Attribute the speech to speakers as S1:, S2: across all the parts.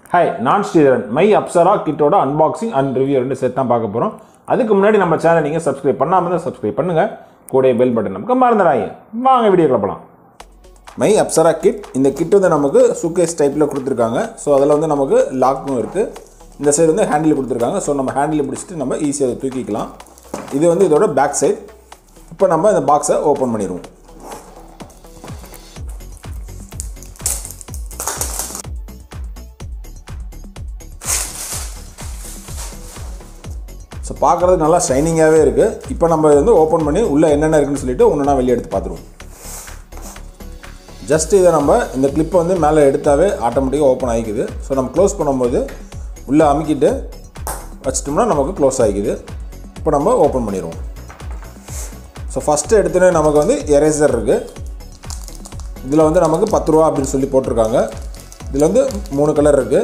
S1: hi நான் Sridharan my Apsara கிட்டோட unboxing and review ரெண்டு சேர்த்து தான் பார்க்க போகிறோம் அதுக்கு முன்னாடி நம்ம சேனல் நீங்கள் சப்ஸ்கிரைப் பண்ணாமல் தான் சப்ஸ்கிரைப் பண்ணுங்கள் கூட பெல் பட்டன் நமக்கு மறந்துடாங்க வாங்க வீடியோ கிளப்பலாம் மை அப்சரா கிட் இந்த கிட் வந்து நமக்கு சூக்கேஸ் டைப்பில் கொடுத்துருக்காங்க ஸோ அதில் வந்து நமக்கு லாக்கும் இருக்குது இந்த சைடு வந்து ஹேண்டில் கொடுத்துருக்காங்க ஸோ நம்ம ஹேண்டில் பிடிச்சிட்டு நம்ம ஈஸியாக அதை தூக்கிக்கலாம் இது வந்து இதோட பேக் சைட் இப்போ நம்ம இந்த பாக்ஸை ஓப்பன் பண்ணிடுவோம் ஸோ பார்க்குறதுக்கு நல்லா ஷைனிங்காகவே இருக்குது இப்போ நம்ம இது வந்து ஓப்பன் பண்ணி உள்ளே என்னென்ன இருக்குன்னு சொல்லிட்டு ஒன்றுனா வெளியே எடுத்து பார்த்துருவோம் ஜஸ்ட் இதை நம்ம இந்த கிளிப்பை வந்து மேலே எடுத்தாவே ஆட்டோமேட்டிக்காக ஓப்பன் ஆகிக்குது ஸோ நம்ம க்ளோஸ் பண்ணும்போது உள்ளே அமுக்கிட்டு வச்சிட்டோம்னா நமக்கு க்ளோஸ் ஆகிக்குது இப்போ நம்ம ஓப்பன் பண்ணிடுவோம் ஸோ ஃபஸ்ட்டு எடுத்தோன்னே நமக்கு வந்து எரேசர் இருக்குது இதில் வந்து நமக்கு பத்து ரூபா அப்படின்னு சொல்லி போட்டிருக்காங்க இதில் வந்து மூணு கலர் இருக்குது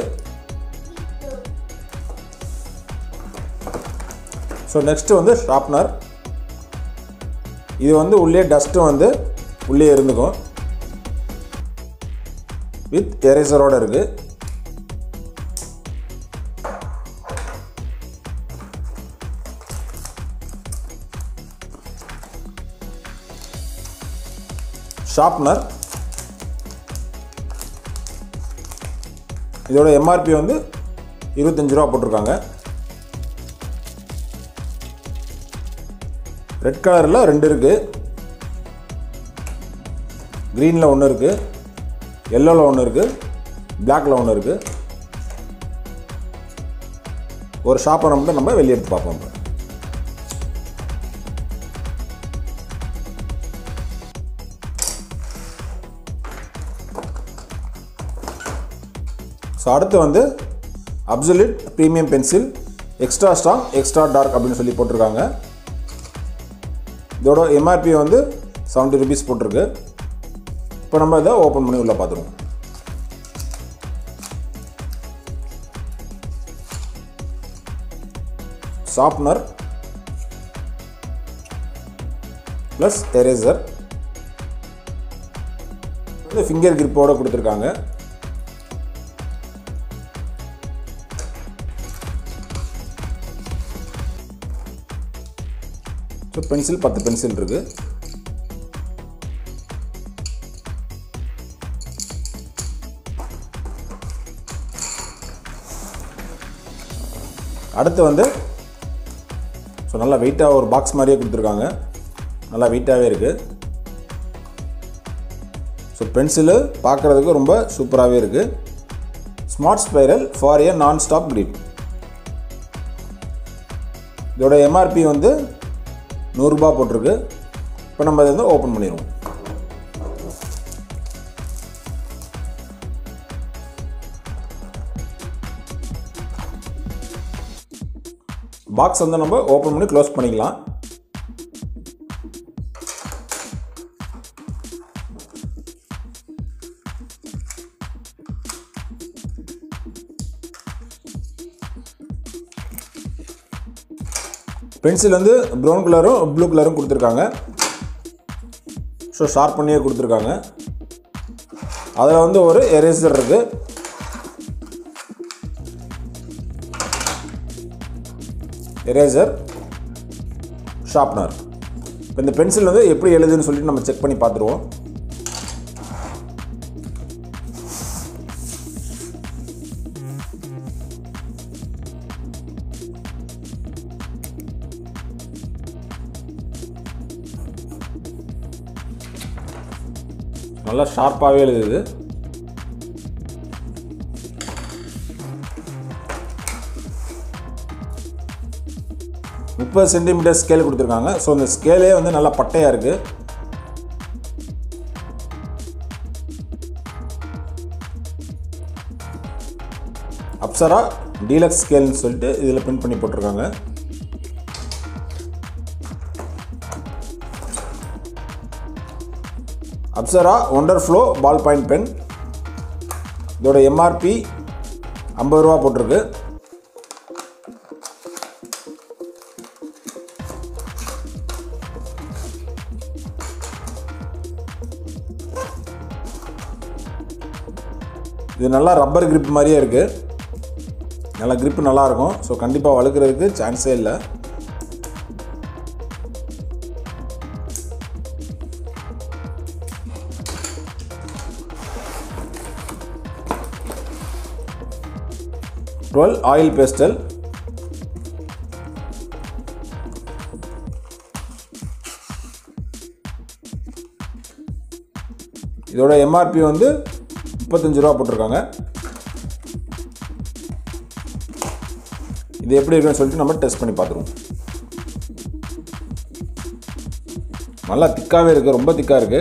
S1: ஸோ நெக்ஸ்ட்டு வந்து ஷார்ப்னர் இது வந்து உள்ளே டஸ்ட்டும் வந்து உள்ளே இருந்துக்கும் வித் எரேசரோட இருக்குது ஷார்ப்னர் இதோட எம்ஆர்பி வந்து இருபத்தஞ்சி ரூபா போட்டிருக்காங்க ரெட் கலரில் ரெண்டு இருக்குது க்ரீனில் ஒன்று இருக்குது எல்லோவில் ஒன்று இருக்குது பிளாக்கில் ஒன்று இருக்குது ஒரு ஷாப்பரை மட்டும் நம்ம வெளியே எடுத்து பார்ப்போம் இப்போ ஸோ அடுத்து வந்து absolute premium pencil extra strong extra dark அப்படின்னு சொல்லி போட்டிருக்காங்க இதோட எம்ஆர்பி வந்து செவன்ட்டி ருபீஸ் போட்டிருக்கு இப்போ நம்ம இதை ஓப்பன் பண்ணி உள்ளே பார்த்துருவோம் ஷார்ப்னர் ப்ளஸ் எரேசர் வந்து ஃபிங்கர் கிரிப்போட கொடுத்துருக்காங்க ஸோ பென்சில் பத்து பென்சில் இருக்குது அடுத்து வந்து ஸோ நல்லா வெயிட்டாக ஒரு பாக்ஸ் மாதிரியே கொடுத்துருக்காங்க நல்லா வெயிட்டாகவே இருக்குது ஸோ பென்சிலு பார்க்குறதுக்கு ரொம்ப சூப்பராகவே இருக்குது ஸ்மார்ட் ஸ்பைரல் ஃபார் ஏ நான் ஸ்டாப் grip இதோட எம்ஆர்பி வந்து நூறுரூபா போட்டிருக்கு இப்போ நம்ம இதை வந்து ஓப்பன் பண்ணிடுவோம் பாக்ஸ் வந்து நம்ம ஓப்பன் பண்ணி க்ளோஸ் பண்ணிக்கலாம் பென்சில் வந்து ப்ரௌன் கலரும் ப்ளூ கலரும் கொடுத்துருக்காங்க ஸோ ஷார்ப் பண்ணியே கொடுத்துருக்காங்க அதில் வந்து ஒரு எரேசர் இருக்குது எரேசர் ஷார்ப்னர் இப்போ இந்த பென்சில் வந்து எப்படி எழுதுன்னு சொல்லிட்டு நம்ம செக் பண்ணி பார்த்துருவோம் நல்லா ஷார்ப்பாகவே எழுதுது முப்பது சென்டிமீட்டர் ஸ்கேல் கொடுத்துருக்காங்க ஸோ இந்த ஸ்கேலே வந்து நல்லா பட்டையாக இருக்குது அப்சரா டீலக்ஸ் ஸ்கேல்னு சொல்லிட்டு இதில் பிரிண்ட் பண்ணி போட்டிருக்காங்க Apsara wonder flow ball point pen இதோட எம்ஆர்பி ஐம்பது ரூபா போட்டிருக்கு இது நல்லா ரப்பர் grip மாதிரியே இருக்குது நல்லா grip நல்லா இருக்கும் ஸோ கண்டிப்பாக வழுக்கிறதுக்கு சான்ஸே இல்லை டுவெல் ஆயில் பேஸ்டல் இதோட எம்ஆர்பி வந்து முப்பத்தஞ்சு ரூபா போட்டிருக்காங்க இது எப்படி இருக்குன்னு சொல்லிட்டு நம்ம டெஸ்ட் பண்ணி பார்த்துருவோம் நல்லா திக்காகவே இருக்குது ரொம்ப திக்காக இருக்குது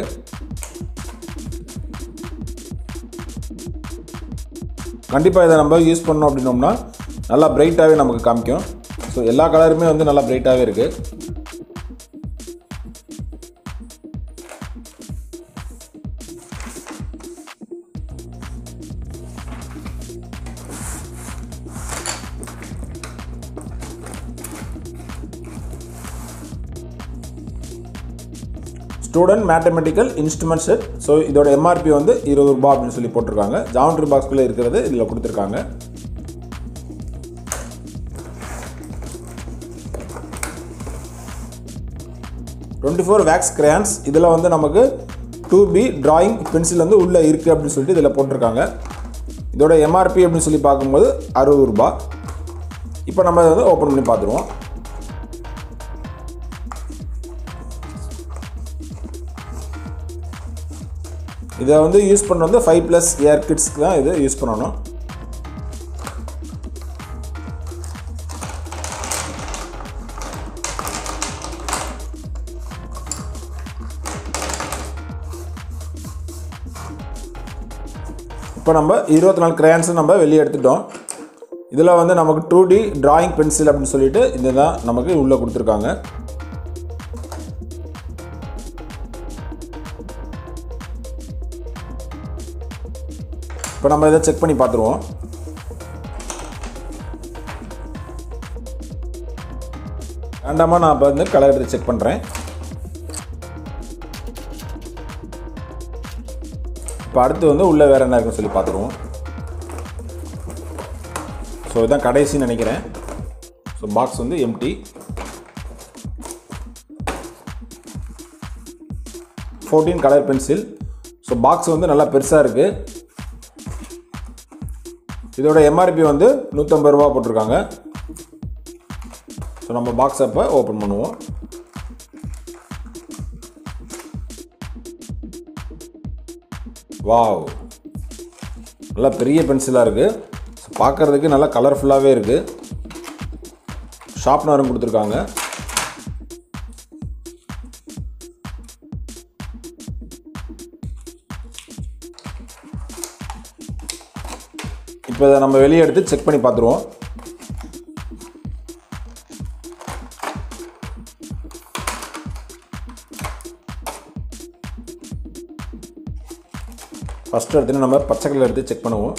S1: கண்டிப்பாக இதை நம்ம யூஸ் பண்ணோம் அப்படின்னோம்னா நல்லா பிரைட்டாகவே நமக்கு காமிக்கும் ஸோ எல்லா கலருமே வந்து நல்லா பிரைட்டாகவே இருக்குது student mathematical instrument set so இதோட எம்ஆர்பி வந்து இருபது ரூபாய் அப்படின்னு சொல்லி போட்டிருக்காங்க ஜாமெட்ரி பாக்ஸ்குள்ளே இருக்கிறது இதில் கொடுத்துருக்காங்க டுவெண்ட்டி ஃபோர் வேக்ஸ் கிரேயான்ஸ் இதில் வந்து நமக்கு டூ பி டிராயிங் பென்சில் வந்து உள்ளே இருக்குது அப்படின்னு சொல்லிட்டு இதில் போட்டிருக்காங்க இதோட எம்ஆர்பி அப்படின்னு சொல்லி பார்க்கும்போது அறுபது ரூபாய் இப்போ நம்ம இதை வந்து ஓப்பன் பண்ணி பார்த்துருவோம் இதை வந்து யூஸ் பண்ண வந்து ஃபைவ் ப்ளஸ் இயர் கிட்ஸ்க்கு தான் இது யூஸ் பண்ணணும் இப்போ நம்ம இருபத்தி நாலு கிரையான்ஸும் நம்ம வெளியே எடுத்துட்டோம் இதில் வந்து நமக்கு டூ டி டிராயிங் பென்சில் அப்படின்னு சொல்லிட்டு இதுதான் நமக்கு உள்ளே கொடுத்துருக்காங்க இப்போ நம்ம இதை செக் பண்ணி பார்த்துருவோம் வேண்டாமா நான் இப்போ வந்து கலர் எடுத்து செக் பண்ணுறேன் இப்போ அடுத்து வந்து உள்ளே வேறு என்ன இருக்குன்னு சொல்லி பார்த்துருவோம் ஸோ இதுதான் கடைசின்னு நினைக்கிறேன் ஸோ பாக்ஸ் வந்து empty fourteen colour pencil so box வந்து நல்லா பெருசாக இருக்குது இதோட எம்ஆர்பி வந்து நூற்றம்பது ரூபா போட்டிருக்காங்க ஸோ நம்ம பாக்ஸ் அப்போ ஓப்பன் பண்ணுவோம் வாவ் நல்லா பெரிய பென்சிலாக இருக்குது பார்க்குறதுக்கு நல்லா கலர்ஃபுல்லாகவே இருக்குது ஷார்ப்னரும் கொடுத்துருக்காங்க இப்போ இதை நம்ம வெளியே எடுத்து செக் பண்ணி பார்த்துருவோம் ஃபஸ்ட்டு எடுத்துன்னு நம்ம பச்சை கலர் எடுத்து செக் பண்ணுவோம்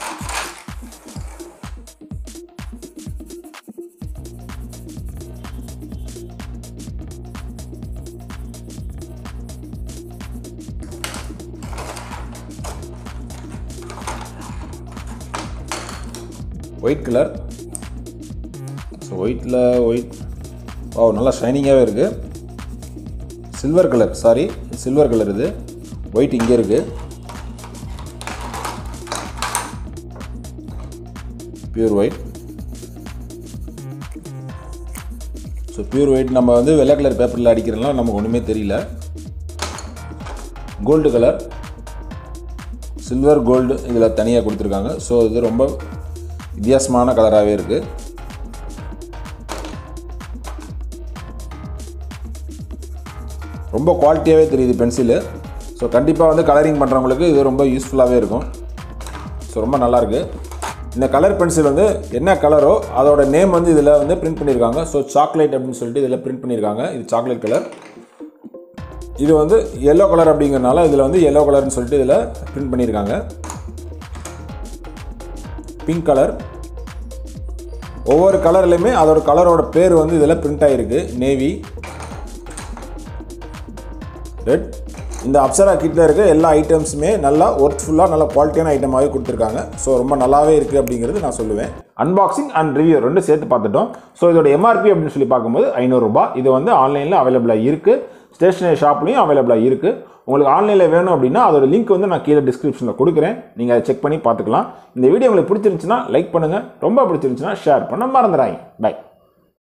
S1: ஒயிட் கலர் ஸோ ஒயிட்டில் ஒயிட் ஓ நல்லா ஷைனிங்காகவே இருக்குது silver colour sorry silver colour இது ஒயிட் இங்கே இருக்குது pure white so pure white நம்ம வந்து வெள்ளை கலர் பேப்பரில் அடிக்கிறதுலாம் நமக்கு ஒன்றுமே தெரியல கோல்டு கலர் சில்வர் கோல்டு இதில் தனியாக கொடுத்துருக்காங்க ஸோ இது ரொம்ப வித்தியாசமான கலராகவே இருக்குது ரொம்ப குவாலிட்டியாகவே தெரியுது பென்சிலு ஸோ கண்டிப்பாக வந்து கலரிங் பண்ணுறவங்களுக்கு இது ரொம்ப யூஸ்ஃபுல்லாகவே இருக்கும் ஸோ ரொம்ப நல்லாயிருக்கு இந்த கலர் பென்சில் வந்து என்ன கலரோ அதோட நேம் வந்து இதில் வந்து பிரிண்ட் பண்ணியிருக்காங்க ஸோ சாக்லேட் அப்படின்னு சொல்லிட்டு இதில் பிரிண்ட் பண்ணியிருக்காங்க இது சாக்லேட் கலர் இது வந்து எல்லோ கலர் அப்படிங்கிறனால இதில் வந்து எல்லோ கலர்னு சொல்லிட்டு இதில் பிரிண்ட் பண்ணியிருக்காங்க பிங்க் கலர் ஒவ்வொரு கலர்லையுமே அதோட கலரோட பேர் வந்து இதில் பிரிண்ட் ஆகிருக்கு நேவி ரெட் இந்த அப்சரா கிட்டில் இருக்க எல்லா ஐட்டம்ஸுமே நல்லா ஒர்த்ஃபுல்லாக நல்ல குவாலிட்டியான ஐட்டமாகவே கொடுத்துருக்காங்க ஸோ ரொம்ப நல்லாவே இருக்குது அப்படிங்கிறது நான் சொல்லுவேன் அன்பாக்சிங் அண்ட் ரிவ்யூ ரெண்டு சேர்த்து பார்த்துட்டோம் ஸோ இதோட எம்ஆர்பி அப்படின்னு சொல்லி பார்க்கும்போது ஐநூறுரூபா இது வந்து ஆன்லைனில் அவைலபிளாக இருக்குது ஸ்டேஷனரி ஷாப்லேயும் அவைலபிளாக இருக்குது உங்களுக்கு ஆன்லைனில் வேணும் அப்படின்னா அதோட லிங்க் வந்து நான் கீழே டிஸ்கிரிப்ஷனில் கொடுக்குறேன் நீங்கள் அதை செக் பண்ணி பார்த்துக்கலாம் இந்த வீடியோ உங்களுக்கு பிடிச்சிருந்துச்சுன்னா லைக் பண்ணுங்கள் ரொம்ப பிடிச்சிருந்துச்சுன்னா ஷேர் பண்ண மறந்துடாங்க பை